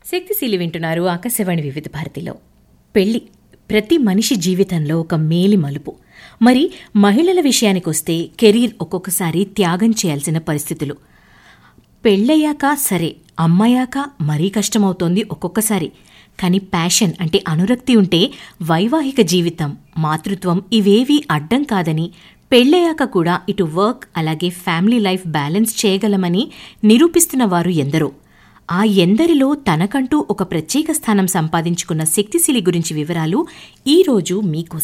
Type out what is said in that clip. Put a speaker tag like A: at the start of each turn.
A: శక్తిశీలి వింటున్నారు ఆకాశవాణి వివిధ భారతిలో పెళ్లి ప్రతి మనిషి జీవితంలో ఒక మేలి మలుపు మరి మహిళల విషయానికొస్తే కెరీర్ ఒక్కొక్కసారి త్యాగం చేయాల్సిన పరిస్థితులు పెళ్ళయ్యాక సరే అమ్మయ్యాక మరీ కష్టమవుతోంది ఒక్కొక్కసారి కానీ ప్యాషన్ అంటే అనురక్తి ఉంటే వైవాహిక జీవితం మాతృత్వం ఇవేవీ అడ్డం కాదని పెళ్ళయ్యాక కూడా ఇటు వర్క్ అలాగే ఫ్యామిలీ లైఫ్ బ్యాలెన్స్ చేయగలమని నిరూపిస్తున్న వారు ఎందరో ఆ ఎందరిలో తనకంటూ ఒక ప్రత్యేక స్థానం సంపాదించుకున్న శక్తిశీలి గురించి వివరాలు ఈరోజు మీకోసం